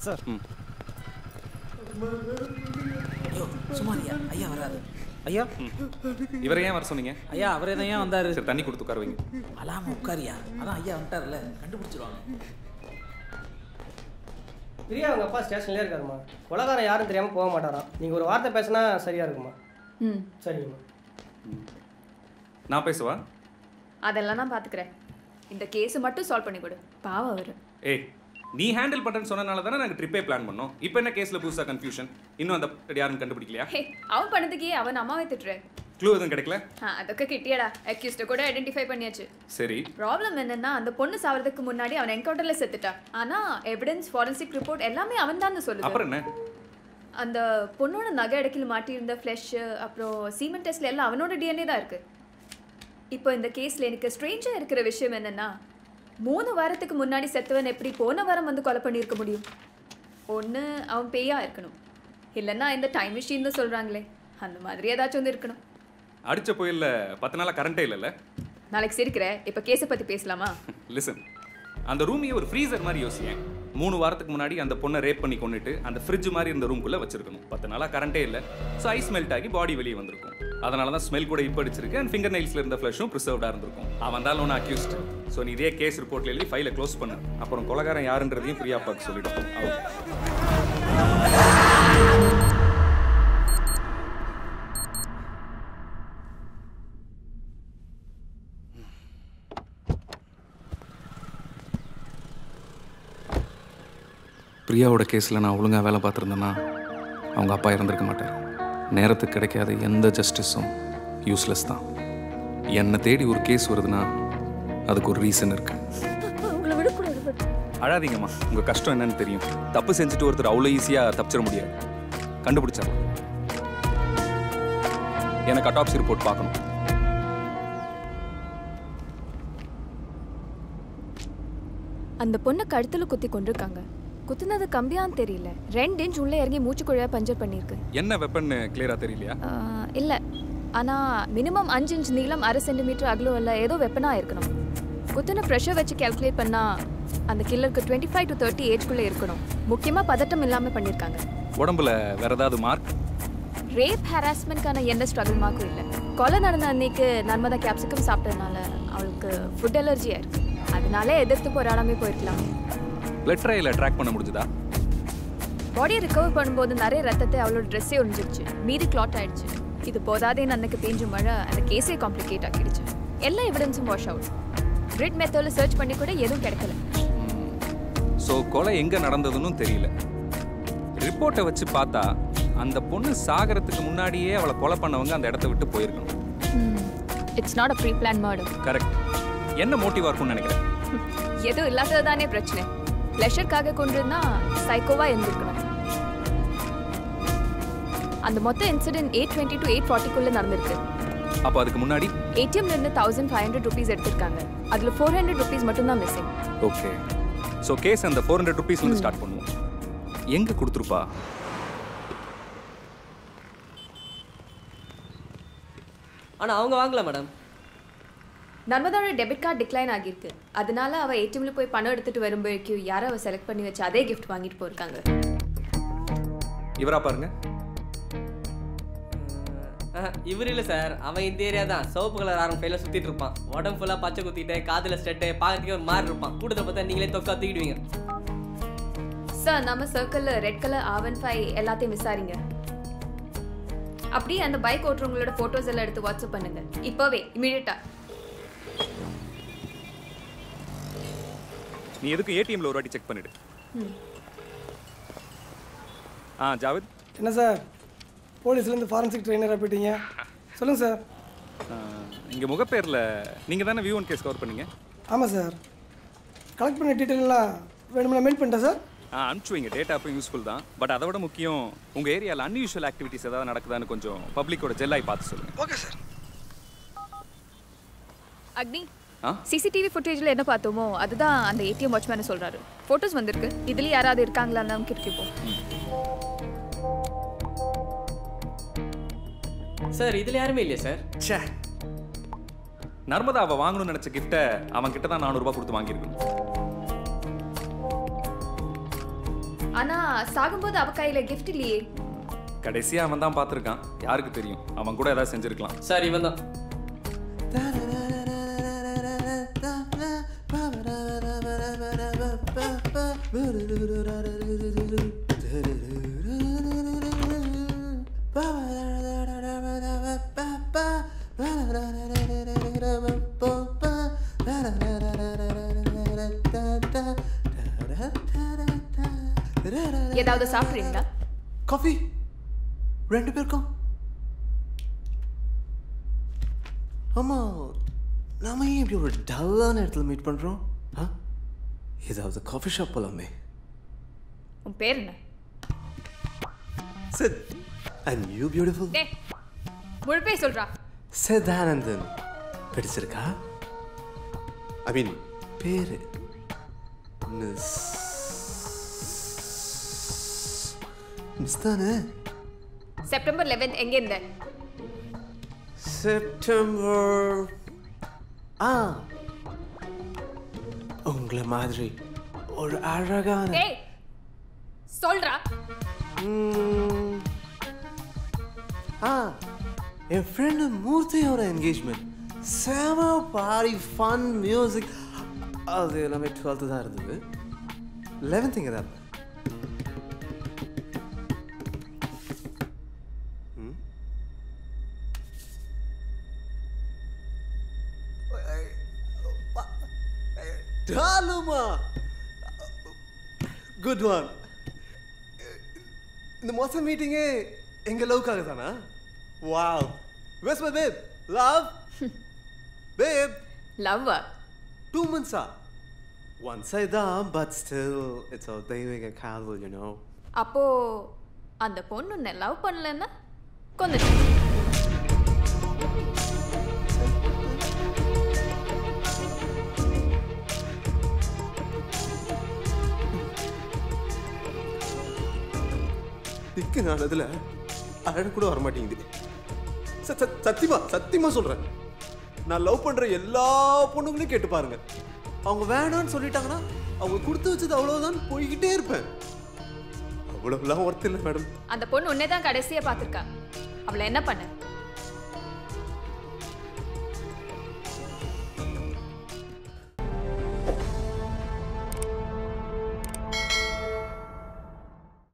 Sir ம் ஐயோ சுமாரியா ஐயா வராது ஐயா இவரை ஏன் வர சொன்னீங்க ஐயா அவரே தான் ஏன் வந்தாரு சரி தண்ணி கொடுத்து உட்கார வைங்க அலாம உட்காரியா அதான் ஐயா வந்துட்டார்ல கண்டுபிடிச்சிருவாங்க பிரியா அவங்க அப்பா ஸ்டேஷன்லேயே இருக்காருமா கொலகாரன் யாரும் தெரியாமல் போக மாட்டாராம் நீங்கள் ஒரு வார்த்தை பேசினா சரியாக இருக்குமா ம் சரிங்கம்மா நான் பேசுவா அதெல்லாம் நான் பார்த்துக்கிறேன் இந்த கேஸை மட்டும் சால்வ் பண்ணி கொடு பாவம் அவர் ஏய் நீ ஹேண்டில் பண்ணுறேன்னு சொன்னனால தானே நாங்கள் ட்ரிப்பே பிளான் பண்ணோம் இப்போ என்ன கேஸில் புதுசாக கன்ஃபியூஷன் இன்னும் அந்த யாரும் கண்டுபிடிக்கலையா ஹே அவன் பண்ணதுக்கே அவன் அம்மாவை திட்டுறேன் க்ளூ எதுவும் கிடைக்கல ஆ அതൊക്കെ கிட்டியடா அக்யூஸ்ட கூட ஐடென்டிஃபை பண்ணியாச்சு சரி ப்ராப்ளம் என்னன்னா அந்த பொண்ணு சாவறதுக்கு முன்னாடி அவன் என்கவுண்டர்ல செத்துட்டா ஆனா எவிடன்ஸ் ஃபாரன்சிக் ரிப்போர்ட் எல்லாமே அவன் தான் சொல்லுது அப்புறம் என்ன அந்த பொண்ணோட நகை இடக்கில் மாட்டியிருந்த ஃப்ளஷ் அப்புறம் சீமெண்ட் டெஸ்ட்ல எல்லாம் அவனோட டிஎன்ஏ தான் இருக்கு இப்போ இந்த கேஸ்ல எனக்கு ஸ்ட்ரேஞ்சா இருக்கிற விஷயம் என்னன்னா மூணு வாரத்துக்கு முன்னாடி செத்தவன் எப்படி போன வாரம் வந்து கொலை பண்ணியிருக்க முடியும் ஒன்று அவன் பேயா இருக்கணும் இல்லைன்னா இந்த டைம் மிஷின் தான் சொல்றாங்களே அந்த மாதிரி ஏதாச்சும் வந்து இருக்கணும் அடிச்ச புயல்ல பத்து நாளாக கரண்டே இல்லைல்ல நாளைக்கு சிரிக்கிற இப்போ கேஸை பத்தி பேசலாமா லிசன் அந்த ரூமையே ஒரு ஃப்ரீசர் மாதிரி யோசியேன் மூணு வாரத்துக்கு முன்னாடி அந்த பொண்ணை ரேப் பண்ணி கொண்டுட்டு அந்த ஃப்ரிட்ஜ் மாதிரி இருந்த ரூம்குள்ளே வச்சிருக்கணும் பத்து நாளாக கரண்டே இல்லை ஸோ ஐஸ் மெல்ட் ஆகி பாடி வெளியே வந்திருக்கும் அதனால தான் ஸ்மெல் கூட இப்போ அடிச்சிருக்கு அண்ட் ஃபிங்கர் நெயில்ஸில் இருந்த ஃப்ளஷும் ப்ரிசர்வ்டாக இருந்திருக்கும் அவன் தான் ஒன்று அக்யூஸ்ட் ஸோ நீ இதே கேஸ் ரிப்போர்ட்ல எழுதி ஃபைலை க்ளோஸ் பண்ணு அப்புறம் கொலகாரன் யாருன்றதையும் ஃப்ரீயா பார்க்க சொல்லிடும் அவுட் பிரியாவோட கேஸில் நான் ஒழுங்காக வேலை பார்த்துருந்தேன்னா அவங்க அப்பா இறந்திருக்க மாட்டார் நேரத்துக்கு கிடைக்காத எந்த ஜஸ்டிஸும் யூஸ்லெஸ் தான் என்னை தேடி ஒரு கேஸ் வருதுன்னா அதுக்கு ஒரு ரீசன் இருக்கு உங்களை விடக்கூடாது அழாதீங்கம்மா உங்கள் கஷ்டம் என்னன்னு தெரியும் தப்பு செஞ்சுட்டு ஒருத்தர் அவ்வளோ ஈஸியாக தப்பிச்சிட முடியாது கண்டுபிடிச்சிடலாம் எனக்கு அட்டாப்சி ரிப்போர்ட் பார்க்கணும் அந்த பொண்ணை கழுத்துல குத்தி கொண்டிருக்காங்க குத்துனது கம்பியான்னு தெரியல ரெண்டு இன்ச் உள்ள இறங்கி மூச்சுக்குழையா பஞ்சர் பண்ணியிருக்கு என்ன வெப்பன்னு கிளியராக தெரியலையா ஆஹ், இல்ல ஆனா மினிமம் அஞ்சு இன்ச் நீளம் அரை சென்டிமீட்டர் அகலம் இல்ல ஏதோ வெப்பனா இருக்கணும் குத்துன ப்ரெஷர் வச்சு கால்குலேட் பண்ணா அந்த கில்லருக்கு டுவெண்ட்டி ஃபைவ் டு தேர்ட்டி ஏஜ்குள்ள இருக்கணும் முக்கியமா பதட்டம் இல்லாம பண்ணியிருக்காங்க உடம்புல வேற ஏதாவது மார்க் ரேப் ஹராஸ்மெண்ட்கான எந்த ஸ்ட்ரகிள் மார்க்கும் இல்லை கொலை நடந்த அன்னைக்கு நர்மதா கேப்சிகம் சாப்பிட்டதுனால அவளுக்கு ஃபுட் அலர்ஜியா இருக்கு அதனால எதிர்த்து போராடாமே போயிருக்கலாம் பிளட் ட்ரையில் ட்ராக் பண்ண முடிஞ்சுதா பாடியை ரிகவர் பண்ணும்போது நிறைய ரத்தத்தை அவளோட ட்ரெஸ்ஸே ஒழிஞ்சிருச்சு மீதி கிளாட் ஆயிடுச்சு இது போதாதேன்னு அன்னைக்கு பேஞ்சு மழை அந்த கேஸே காம்ப்ளிகேட் ஆக்கிடுச்சு எல்லா எவிடன்ஸும் வாஷ் அவுட் கிரிட் மெத்தடில் சர்ச் பண்ணி கூட எதுவும் கிடைக்கல ஸோ கொலை எங்கே நடந்ததுன்னு தெரியல ரிப்போர்ட்டை வச்சு பார்த்தா அந்த பொண்ணு சாகறதுக்கு முன்னாடியே அவளை கொலை பண்ணவங்க அந்த இடத்த விட்டு போயிருக்கணும் it's not a pre plan murder correct என்ன மோட்டிவாக இருக்கும்னு நினைக்கிறேன் எதுவும் இல்லாதது தானே பிரச்சனை ப்ளஷருக்காக கொண்டிருந்தா சைக்கோவா இருந்திருக்கணும் அந்த மொத்த incident eight twenty to eight ஃபார்ட்டிக்குள்ளே நடந்திருக்கு அப்போ அதுக்கு முன்னாடி ஏடிஎம்ல இருந்து தௌசண்ட் ஃபைவ் ஹண்ட்ரட் ருபீஸ் எடுத்திருக்காங்க அதில் ஃபோர் ஹண்ட்ரட் ருபீஸ் மட்டும் தான் மிஸ்ஸிங் ஓகே ஸோ கேஸ் அந்த ஃபோர் ஹண்ட்ரட் ருபீஸ்லேருந்து ஸ்டார்ட் பண்ணுவோம் எங்கே கொடுத்துருப்பா ஆனால் அவங்க வாங்கல மேடம் நர்மதாவோட டெபிட் கார்டு டிக்ளைன் ஆகியிருக்கு அதனால அவ ஏடிஎம்ல போய் பணம் எடுத்துட்டு வரும்போது யாரோ அவ செலக்ட் பண்ணி வச்சு அதே கிஃப்ட் வாங்கிட்டு போயிருக்காங்க இவரா பாருங்க இவர் இல்லை சார் அவன் இந்த ஏரியா தான் சிவப்பு கலர் ஆரம் ஃபைல சுற்றிட்டு இருப்பான் உடம்பு ஃபுல்லாக பச்சை குத்திட்டு காதில் ஸ்டெட்டு பார்க்கறதுக்கே ஒரு மாதிரி இருப்பான் கூட்டத்தை பார்த்தா நீங்களே தொக்கா தூக்கிடுவீங்க சார் நம்ம சர்க்கிள்ல ரெட் கலர் ஆவன் ஃபைவ் எல்லாத்தையும் விசாரிங்க அப்படியே அந்த பைக் ஓட்டுறவங்களோட போட்டோஸ் எல்லாம் எடுத்து வாட்ஸ்அப் பண்ணுங்க இப்போவே இமீடியட்டா நீ எதுக்கு ஏடிஎம்ல ஒரு வாட்டி செக் பண்ணிடு ஆ ஜாவேத் என்ன சார் போலீஸ்லேருந்து ஃபாரன்சிக் ட்ரெயினராக போயிட்டீங்க சொல்லுங்கள் சார் இங்கே முகப்பேரில் நீங்கள் தானே வியூ ஒன் கேஸ் கவர் பண்ணீங்க ஆமாம் சார் கலெக்ட் பண்ண டீட்டெயிலாம் வேணும்னா மெயில் பண்ணிட்டேன் சார் ஆ அனுப்பிச்சு வைங்க டேட்டா அப்போ யூஸ்ஃபுல் தான் பட் அதை விட முக்கியம் உங்கள் ஏரியாவில் அன்யூஷுவல் ஆக்டிவிட்டிஸ் ஏதாவது நடக்குதான்னு கொஞ்சம் பப்ளிக்கோட ஜெல்லாய் பார்த்து சொல்லுங்கள் ஓகே சார் அக்னி ஆ சிசிடிவி ஃபுட்டேஜ்ல என்ன பார்த்தோமோ அதுதான் அந்த ஏடிஎம் வாட்ச்மேன் சொல்றாரு போட்டோஸ் வந்திருக்கு இதுல யாராவது இருக்காங்களான்னு நமக்கு கேட்போம் சார் இதில் யாருமே இல்லையா சார் ச்சே நர்மதா அவள் வாங்கணும்னு நினச்ச கிஃப்ட்டை அவன் கிட்ட தான் நானூறுரூபா கொடுத்து வாங்கியிருக்கணும் ஆனா சாகும்போது அவ கையில gift இல்லையே கடைசியா அவன் தான் பார்த்துருக்கான் யாருக்கு தெரியும் அவன் கூட ஏதாவது செஞ்சிருக்கலாம் சார் இவன் தான் ஏதாவது சாப்பிட்றீங்களா காஃபி ரெண்டு பேருக்கும் ஆமா நாம ஏன் இப்படி ஒரு டல்லான இடத்துல மீட் பண்றோம் ஆ ஏதாவது காஃபி ஷாப் போலாமே உன் பேர் என்ன Sid and you beautiful day முழுப்பே சொல்றா சிதானந்தன் பிடிச்சிருக்கா ஐ மீன் பேரு மிஸ் மிஸ் தானே செப்டம்பர் லெவன்த் எங்க இருந்த செப்டம்பர் ஆ உங்களை மாதிரி ஒரு அழகான டேய் சொல்றா ம், ஆ என் ஃப்ரெண்டு மூர்த்தியோட என்கேஜ்மெண்ட் செம பாடி ஃபன் மியூசிக் அது எல்லாமே டுவெல்த்து தான் இருந்தது லெவன்த் இங்கே தான் இருந்தேன் ம். டாலுமா குட் ஒன் இந்த மொத்த மீட்டிங்கே எங்க லவ்க்காக தானா wow was my babe love babe லவ்வா டூ மந்த்ஸா ஒன் சைட் தான் பட் ஸ்டில் இட்ஸ் அ தெய்வீக காதல் யூ நோ அப்போ அந்த பொண்ணு உன்னை லவ் பண்ணலன்னா கொந்துட்டு திக்கு நான் அதில் அழகு கூட வர மாட்டேங்குது ச- ச- சத்தியமா சத்தியமா சொல்றேன் நான் லவ் பண்ற எல்லா பொண்ணுங்களையும் கேட்டு பாருங்க அவங்க வேணாம்னு சொல்லிட்டாங்கன்னா அவங்க கொடுத்து வச்சது அவ்வளவுதான் போய்கிட்டே இருப்பேன் அவ்வளவுலாம் ஒர்த் இல்லை மேடம் அந்த பொண்ணு உன்னை தான் கடைசியா பார்த்திருக்கா அவளை என்ன பண்ண